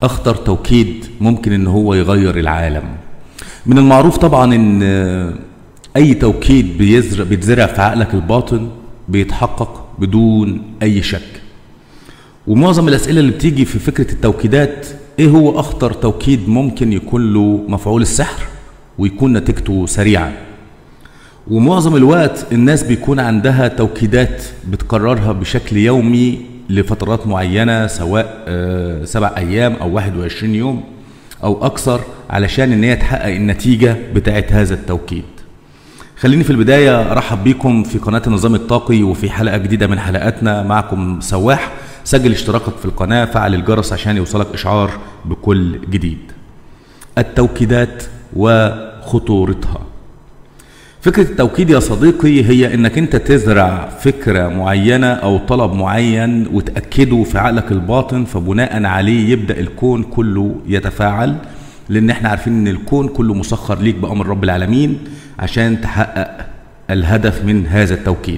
اخطر توكيد ممكن ان هو يغير العالم من المعروف طبعا ان اي توكيد بيزرع بيتزرع في عقلك الباطن بيتحقق بدون اي شك ومعظم الاسئله اللي بتيجي في فكره التوكيدات ايه هو اخطر توكيد ممكن يكون له مفعول السحر ويكون نتيجته سريعه ومعظم الوقت الناس بيكون عندها توكيدات بتكررها بشكل يومي لفترات معينة سواء آه، سبع أيام أو 21 يوم أو أكثر علشان إن هي تحقق النتيجة بتاعة هذا التوكيد خليني في البداية أرحب بيكم في قناة النظام الطاقي وفي حلقة جديدة من حلقاتنا معكم سواح سجل اشتراكك في القناة فعل الجرس عشان يوصلك إشعار بكل جديد التوكيدات وخطورتها فكرة التوكيد يا صديقي هي انك انت تزرع فكرة معينة او طلب معين وتأكده في عقلك الباطن فبناء عليه يبدأ الكون كله يتفاعل لان احنا عارفين ان الكون كله مسخر ليك بأمر رب العالمين عشان تحقق الهدف من هذا التوكيد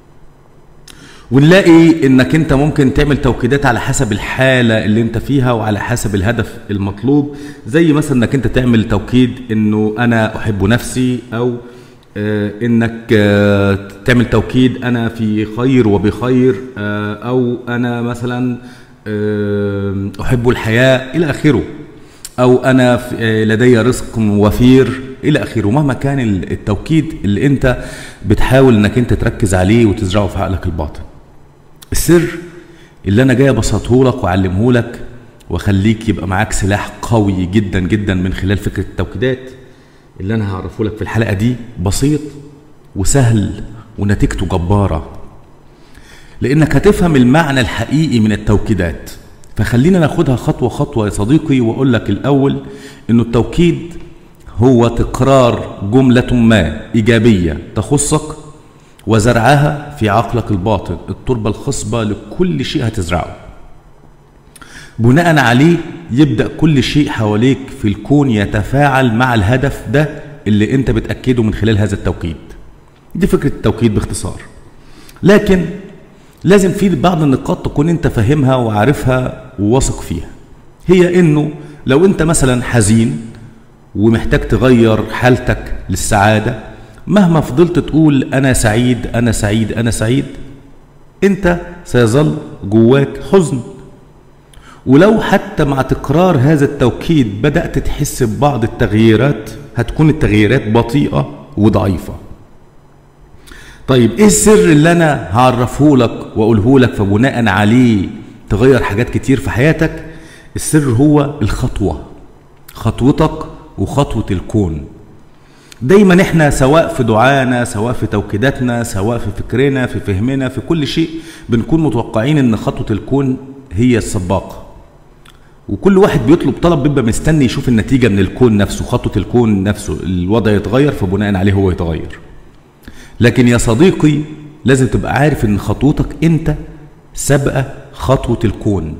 ونلاقي انك انت ممكن تعمل توكيدات على حسب الحاله اللي انت فيها وعلى حسب الهدف المطلوب زي مثلا انك انت تعمل توكيد انه انا احب نفسي او آه، انك آه، تعمل توكيد انا في خير وبخير آه، او انا مثلا آه، احب الحياه الى اخره او انا في- آه، لدي رزق وفير الى اخره مهما كان ال- التوكيد اللي انت بتحاول انك انت تركز عليه وتزرعه في عقلك الباطن السر اللي انا جاي ابسطه لك واعلمه لك واخليك يبقى معاك سلاح قوي جدا جدا من خلال فكره التوكيدات اللي انا هعرفه لك في الحلقه دي بسيط وسهل ونتيجته جباره لانك هتفهم المعنى الحقيقي من التوكيدات فخلينا ناخدها خطوه خطوه يا صديقي واقول لك الاول انه التوكيد هو تكرار جمله ما ايجابيه تخصك وزرعها في عقلك الباطن التربه الخصبه لكل شيء هتزرعه بناء عليه يبدا كل شيء حواليك في الكون يتفاعل مع الهدف ده اللي انت بتاكده من خلال هذا التوكيد دي فكره التوكيد باختصار لكن لازم في بعض النقاط تكون انت فاهمها وعارفها وواثق فيها هي انه لو انت مثلا حزين ومحتاج تغير حالتك للسعاده مهما فضلت تقول انا سعيد انا سعيد انا سعيد انت سيظل جواك حزن ولو حتى مع تكرار هذا التوكيد بدأت تحس ببعض التغييرات هتكون التغييرات بطيئة وضعيفة طيب ايه السر اللي انا هعرفه لك واقوله لك فبناء عليه تغير حاجات كتير في حياتك السر هو الخطوة خطوتك وخطوة الكون دايما احنا سواء في دعانا سواء في توكيداتنا سواء في فكرنا في فهمنا في كل شيء بنكون متوقعين ان خطوة الكون هي السباقة وكل واحد بيطلب طلب بيبقى مستني يشوف النتيجة من الكون نفسه خطوة الكون نفسه الوضع يتغير فبناء عليه هو يتغير لكن يا صديقي لازم تبقى عارف ان خطوتك انت سابقة خطوة الكون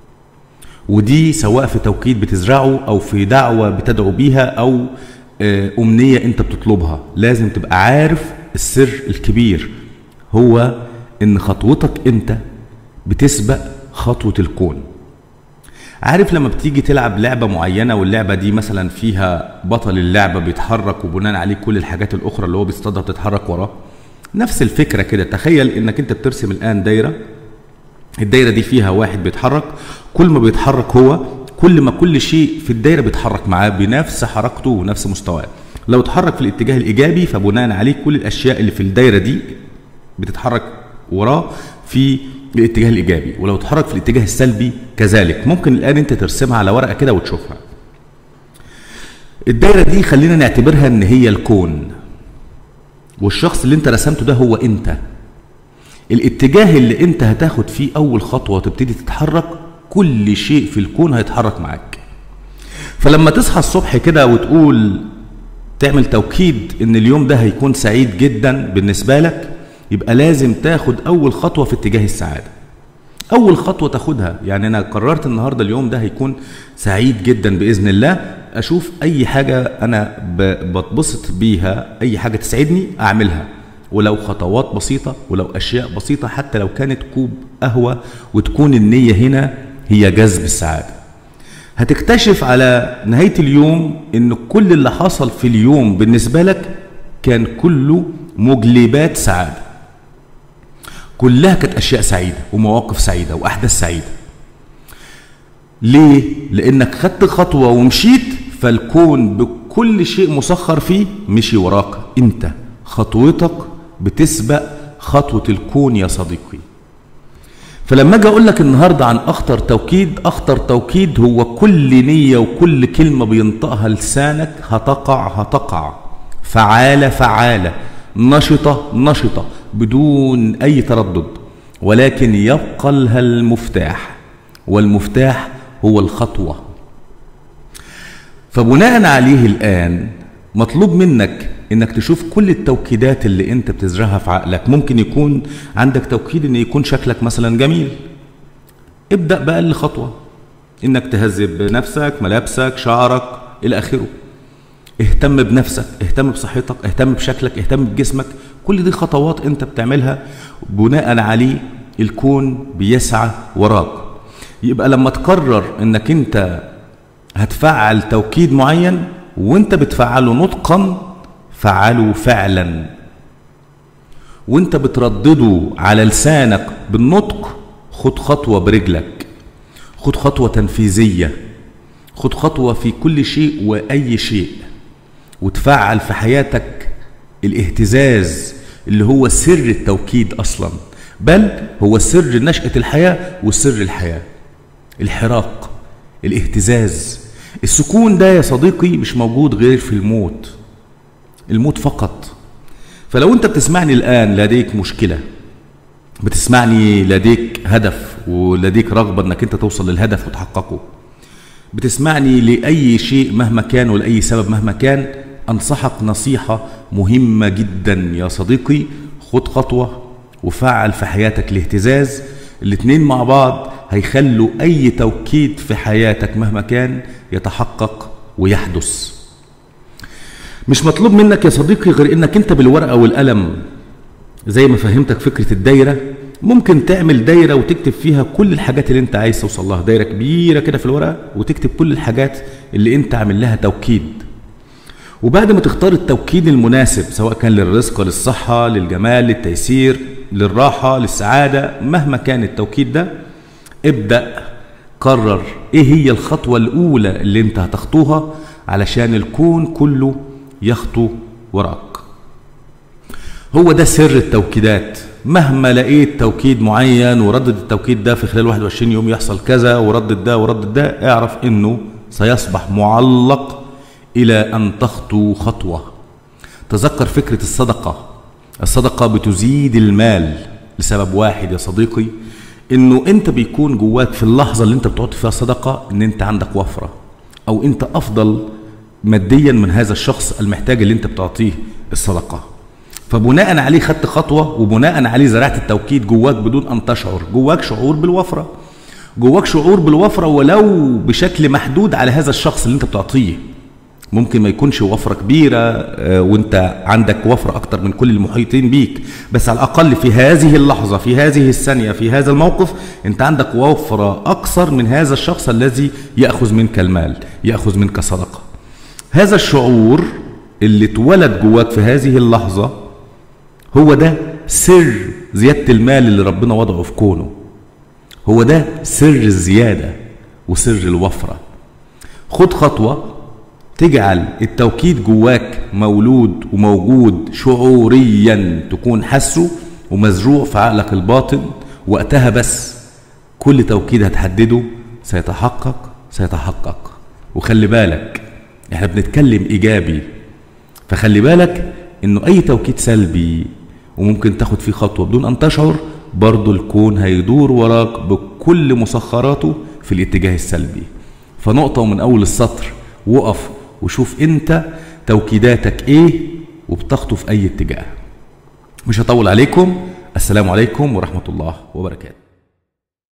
ودي سواء في توكيد بتزرعه او في دعوة بتدعو بيها او آه، امنية انت بتطلبها لازم تبقى عارف السر الكبير هو ان خطوتك انت بتسبق خطوة الكون عارف لما بتيجي تلعب لعبة معينة واللعبة دي مثلا فيها بطل اللعبة بيتحرك وبناء عليه كل الحاجات الأخرى اللي هو بيصطادها بتتحرك وراه نفس الفكرة كده تخيل إنك أنت بترسم الآن دايرة الدايرة دي فيها واحد بيتحرك كل ما بيتحرك هو كل ما كل شيء في الدايرة بيتحرك معاه بنفس حركته ونفس مستواه لو اتحرك في الاتجاه الإيجابي فبناء عليه كل الأشياء اللي في الدايرة دي بتتحرك وراه في الاتجاه الايجابي ولو اتحرك في الاتجاه السلبي كذلك ممكن الان انت ترسمها على ورقه كده وتشوفها الدايره دي خلينا نعتبرها ان هي الكون والشخص اللي انت رسمته ده هو انت الاتجاه اللي انت هتاخد فيه اول خطوه وتبتدي تتحرك كل شيء في الكون هيتحرك معاك فلما تصحى الصبح كده وتقول تعمل توكيد ان اليوم ده هيكون سعيد جدا بالنسبه لك يبقى لازم تاخد اول خطوه في اتجاه السعاده اول خطوه تاخدها يعني انا قررت النهارده اليوم ده هيكون سعيد جدا باذن الله اشوف اي حاجه انا ب- بتبسط بيها اي حاجه تسعدني اعملها ولو خطوات بسيطه ولو اشياء بسيطه حتى لو كانت كوب قهوه وتكون النيه هنا هي جذب السعاده هتكتشف على نهاية اليوم ان كل اللي حصل في اليوم بالنسبة لك كان كله مجلبات سعادة كلها كانت اشياء سعيدة ومواقف سعيدة واحداث سعيدة ليه؟ لانك خدت خطوة ومشيت فالكون بكل شيء مسخر فيه مشي وراك انت خطوتك بتسبق خطوة الكون يا صديقي فلما اجي اقول لك النهارده عن اخطر توكيد اخطر توكيد هو كل نيه وكل كلمه بينطقها لسانك هتقع هتقع فعاله فعاله نشطه نشطه بدون اي تردد ولكن يبقى لها المفتاح والمفتاح هو الخطوه فبناء عليه الان مطلوب منك انك تشوف كل التوكيدات اللي انت بتزرعها في عقلك ممكن يكون عندك توكيد ان يكون شكلك مثلا جميل ابدا باقل خطوه انك تهذب نفسك ملابسك شعرك الى اخره اهتم بنفسك اهتم بصحتك اهتم بشكلك اهتم بجسمك كل دي خطوات انت بتعملها بناء عليه الكون بيسعى وراك يبقى لما تقرر انك انت هتفعل توكيد معين وانت بتفعله نطقا فعله فعلا وانت بتردده على لسانك بالنطق خد خطوه برجلك خد خطوه تنفيذيه خد خطوه في كل شيء واي شيء وتفعل في حياتك الاهتزاز اللي هو سر التوكيد اصلا بل هو سر نشاه الحياه وسر الحياه الحراق الاهتزاز السكون ده يا صديقي مش موجود غير في الموت الموت فقط فلو انت بتسمعني الان لديك مشكله بتسمعني لديك هدف ولديك رغبه انك انت توصل للهدف وتحققه بتسمعني لاي شيء مهما كان ولاي سبب مهما كان انصحك نصيحه مهمه جدا يا صديقي خد خطوه وفعل في حياتك الاهتزاز الاتنين مع بعض هيخلوا اي توكيد في حياتك مهما كان يتحقق ويحدث مش مطلوب منك يا صديقي غير انك انت بالورقه والقلم زي ما فهمتك فكره الدايره ممكن تعمل دايره وتكتب فيها كل الحاجات اللي انت عايز توصل لها دايره كبيره كده في الورقه وتكتب كل الحاجات اللي انت عامل لها توكيد وبعد ما تختار التوكيد المناسب سواء كان للرزق للصحه للجمال للتيسير للراحه للسعاده مهما كان التوكيد ده ابدا قرر ايه هي الخطوه الاولى اللي انت هتخطوها علشان الكون كله يخطو وراك هو ده سر التوكيدات مهما لقيت توكيد معين وردد التوكيد ده في خلال 21 يوم يحصل كذا وردد ده وردد ده اعرف انه سيصبح معلق الى ان تخطو خطوه تذكر فكره الصدقه الصدقه بتزيد المال لسبب واحد يا صديقي انه انت بيكون جواك في اللحظه اللي انت بتعطي فيها صدقه ان انت عندك وفره او انت افضل ماديا من هذا الشخص المحتاج اللي انت بتعطيه الصدقه فبناء عليه خدت خطوه وبناء عليه زرعت التوكيد جواك بدون ان تشعر جواك شعور بالوفره جواك شعور بالوفره ولو بشكل محدود على هذا الشخص اللي انت بتعطيه ممكن ما يكونش وفرة كبيرة آه، وانت عندك وفرة اكتر من كل المحيطين بيك بس على الاقل في هذه اللحظة في هذه الثانية في هذا الموقف انت عندك وفرة اكثر من هذا الشخص الذي يأخذ منك المال يأخذ منك صدقة هذا الشعور اللي اتولد جواك في هذه اللحظة هو ده سر زيادة المال اللي ربنا وضعه في كونه هو ده سر الزيادة وسر الوفرة خد خطوة تجعل التوكيد جواك مولود وموجود شعوريا تكون حسه ومزروع في عقلك الباطن وقتها بس كل توكيد هتحدده سيتحقق سيتحقق وخلي بالك احنا بنتكلم ايجابي فخلي بالك انه اي توكيد سلبي وممكن تاخد فيه خطوه بدون ان تشعر برضه الكون هيدور وراك بكل مسخراته في الاتجاه السلبي فنقطه ومن اول السطر وقف وشوف انت توكيداتك ايه وبتخطو في اي اتجاه مش هطول عليكم السلام عليكم ورحمه الله وبركاته